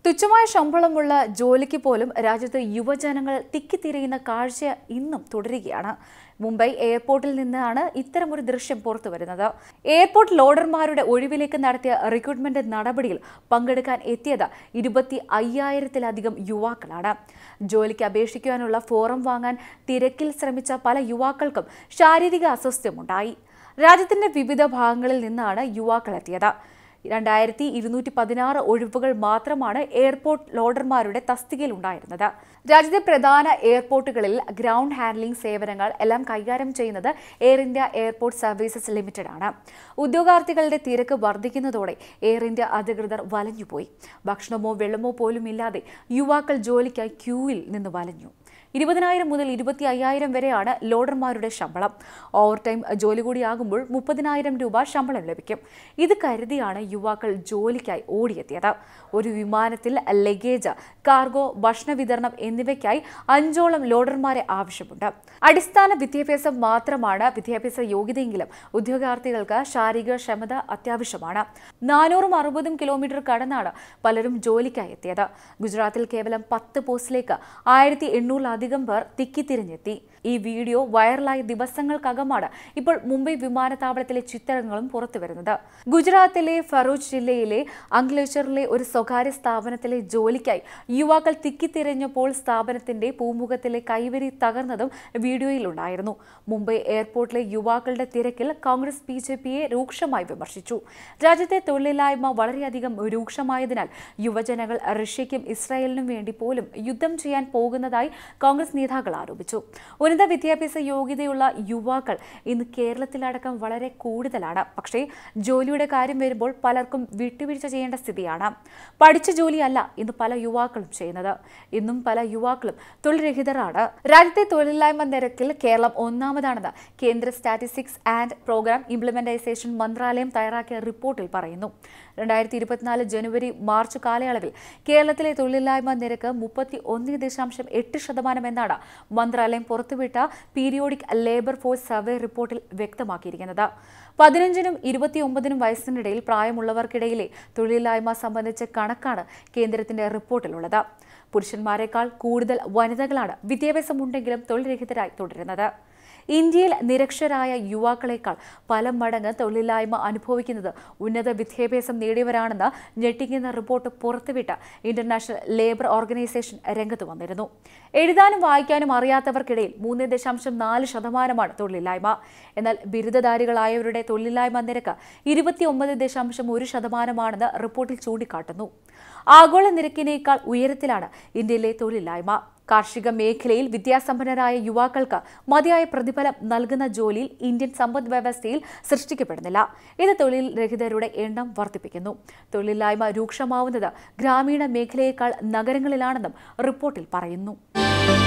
തുച്ഛമായ ശമ്പളമുള്ള ജോലിക്ക് പോലും രാജ്യത്ത് യുവജനങ്ങൾ തിക്കിത്തിരയുന്ന കാഴ്ച ഇന്നും തുടരുകയാണ് മുംബൈ എയർപോർട്ടിൽ നിന്നാണ് ഇത്തരമൊരു ദൃശ്യം പുറത്തു വരുന്നത് എയർപോർട്ട് ലോഡർമാരുടെ ഒഴിവിലേക്ക് നടത്തിയ റിക്രൂട്ട്മെന്റ് നടപടിയിൽ പങ്കെടുക്കാൻ എത്തിയത് ഇരുപത്തി അയ്യായിരത്തിലധികം യുവാക്കളാണ് ജോലിക്ക് അപേക്ഷിക്കുവാനുള്ള ഫോറം വാങ്ങാൻ തിരക്കിൽ ശ്രമിച്ച പല യുവാക്കൾക്കും ശാരീരിക അസ്വസ്ഥ്യമുണ്ടായി രാജ്യത്തിന്റെ വിവിധ ഭാഗങ്ങളിൽ നിന്നാണ് യുവാക്കൾ എത്തിയത് രണ്ടായിരത്തി ഇരുന്നൂറ്റി പതിനാറ് ഒഴിവുകൾ മാത്രമാണ് എയർപോർട്ട് ലോഡർമാരുടെ തസ്തികയിൽ ഉണ്ടായിരുന്നത് രാജ്യത്തെ പ്രധാന എയർപോർട്ടുകളിൽ ഗ്രൗണ്ട് ഹാൻഡ്ലിംഗ് സേവനങ്ങൾ എല്ലാം കൈകാര്യം ചെയ്യുന്നത് Air India Airport Services Limited ആണ് ഉദ്യോഗാർത്ഥികളുടെ തിരക്ക് വർദ്ധിക്കുന്നതോടെ എയർ ഇന്ത്യ അധികൃതർ വലഞ്ഞുപോയി ഭക്ഷണമോ വെള്ളമോ പോലും ഇല്ലാതെ യുവാക്കൾ ജോലിക്കായി ക്യൂവിൽ നിന്ന് വലഞ്ഞു ഇരുപതിനായിരം മുതൽ ഇരുപത്തി അയ്യായിരം വരെയാണ് ലോഡർമാരുടെ ശമ്പളം ഓവർ ടൈം ജോലി കൂടിയാകുമ്പോൾ മുപ്പതിനായിരം രൂപ ശമ്പളം ലഭിക്കും ഇത് കരുതിയാണ് യുവാക്കൾ ജോലിക്കായി ഓടിയെത്തിയത് ഒരു വിമാനത്തിൽ ലഗേജ് കാർഗോ ഭക്ഷണ വിതരണം എന്നിവയ്ക്കായി അഞ്ചോളം ലോഡർമാരെ ആവശ്യമുണ്ട് അടിസ്ഥാന വിദ്യാഭ്യാസം മാത്രമാണ് വിദ്യാഭ്യാസ യോഗ്യതയെങ്കിലും ഉദ്യോഗാർത്ഥികൾക്ക് ശാരീരിക ക്ഷമത അത്യാവശ്യമാണ് നാനൂറും അറുപതും കിലോമീറ്റർ കടന്നാണ് പലരും ജോലിക്കായി എത്തിയത് ഗുജറാത്തിൽ കേവലം പത്ത് പോസ്റ്റിലേക്ക് ആയിരത്തി എണ്ണൂറിലധികം പേർ തിക്കിത്തിരിഞ്ഞെത്തി ഈ വീഡിയോ വൈറലായ ദിവസങ്ങൾക്കകമാണ് ഇപ്പോൾ മുംബൈ വിമാനത്താവളത്തിലെ ചിത്രങ്ങളും പുറത്തുവരുന്നത് ഗുജറാത്തിലെ ഫറൂച്ച് ജില്ലയിലെ അങ്ക്ലേച്ചറിലെ ഒരു സ്വകാര്യ സ്ഥാപനത്തിലെ ജോലിക്കായി യുവാക്കൾ തിക്കിത്തിരഞ്ഞപ്പോൾ സ്ഥാപനത്തിന്റെ പൂമുഖത്തിലെ കൈവരി തകർന്നതും വീഡിയോയിലുണ്ടായിരുന്നു മുംബൈ എയർപോർട്ടിലെ യുവാക്കളുടെ തിരക്കിൽ കോൺഗ്രസ് ബി ജെ പിയെ രൂക്ഷമായി വിമർശിച്ചു രാജ്യത്തെ തൊഴിലില്ലായ്മ വളരെയധികം രൂക്ഷമായതിനാൽ യുവജനങ്ങൾ റഷ്യയ്ക്കും ഇസ്രായേലിനും വേണ്ടി പോലും യുദ്ധം ചെയ്യാൻ പോകുന്നതായി കോൺഗ്രസ് നേതാക്കൾ ആരോപിച്ചു ഉന്നത വിദ്യാഭ്യാസ യോഗ്യതയുള്ള യുവാക്കൾ ഇന്ന് കേരളത്തിലടക്കം വളരെ കൂടുതലാണ് പക്ഷേ ജോലിയുടെ കാര്യം വരുമ്പോൾ പലർക്കും വിട്ടുവീഴ്ച ചെയ്യേണ്ട സ്ഥിതിയാണ് പഠിച്ച ജോലിയല്ല ഇന്ന് പല യുവാക്കളും ചെയ്യുന്നത് ഇന്നും പല യുവാക്കളും തൊഴിൽരഹിതരാണ് രാജ്യത്തെ തൊഴിലില്ലായ്മ നിരക്കിൽ കേരളം ഒന്നാമതാണെന്ന് കേന്ദ്ര സ്റ്റാറ്റിസ്റ്റിക്സ് ആൻഡ് പ്രോഗ്രാം ഇംപ്ലിമെന്റൈസേഷൻ മന്ത്രാലയം തയ്യാറാക്കിയ റിപ്പോർട്ടിൽ പറയുന്നു രണ്ടായിരത്തി ഇരുപത്തിനാല് ജനുവരി മാർച്ച് കാലയളവിൽ കേരളത്തിലെ തൊഴിലില്ലായ്മ നിരക്ക് മുപ്പത്തി ഒന്ന് ദശാംശം എട്ട് ശതമാനം എന്നാണ് മന്ത്രാലയം പുറത്തുവിട്ട പീരിയോഡിക് ലേബർ ഫോഴ്സ് സർവേ റിപ്പോർട്ടിൽ വ്യക്തമാക്കിയിരിക്കുന്നത് പതിനഞ്ചിനും ഇരുപത്തിയൊമ്പതിനും വയസ്സിനിടയിൽ പ്രായമുള്ളവർക്കിടയിലെ തൊഴിലില്ലായ്മ സംബന്ധിച്ച കണക്കാണ് കേന്ദ്രത്തിന്റെ റിപ്പോർട്ടിലുള്ളത് പുരുഷന്മാരെക്കാൾ കൂടുതൽ വനിതകളാണ് വിദ്യാഭ്യാസമുണ്ടെങ്കിലും തൊഴിൽരഹിതരായി തുടരുന്നത് ഇന്ത്യയിൽ നിരക്ഷരായ യുവാക്കളെക്കാൾ പല മടങ്ങ് തൊഴിലില്ലായ്മ അനുഭവിക്കുന്നത് ഉന്നത വിദ്യാഭ്യാസം നേടിയവരാണെന്ന് ഞെട്ടിക്കുന്ന റിപ്പോർട്ട് പുറത്തുവിട്ട ഇന്റർനാഷണൽ ലേബർ ഓർഗനൈസേഷൻ രംഗത്ത് വന്നിരുന്നു എഴുതാനും വായിക്കാനും അറിയാത്തവർക്കിടയിൽ മൂന്ന് ദശാംശം നാല് ശതമാനമാണ് തൊഴിലില്ലായ്മ എന്നാൽ ബിരുദധാരികളായവരുടെ തൊഴിലില്ലായ്മ നിരക്ക് ഇരുപത്തിയൊമ്പത് ദശാംശം ഒരു ശതമാനമാണെന്ന് റിപ്പോർട്ടിൽ ചൂണ്ടിക്കാട്ടുന്നു ആഗോള നിരക്കിനേക്കാൾ ഉയരത്തിലാണ് ഇന്ത്യയിലെ തൊഴിലില്ലായ്മ കാർഷിക മേഖലയിൽ വിദ്യാസമ്പന്നരായ യുവാക്കൾക്ക് മതിയായ പ്രതിഫലം നൽകുന്ന ജോലിയിൽ ഇന്ത്യൻ സമ്പദ് വ്യവസ്ഥയിൽ സൃഷ്ടിക്കപ്പെടുന്നില്ല ഇത് തൊഴിൽ രഹിതരുടെ എണ്ണം വർദ്ധിപ്പിക്കുന്നു തൊഴിലില്ലായ്മ രൂക്ഷമാവുന്നത് ഗ്രാമീണ മേഖലയേക്കാൾ നഗരങ്ങളിലാണെന്നും റിപ്പോർട്ടിൽ പറയുന്നു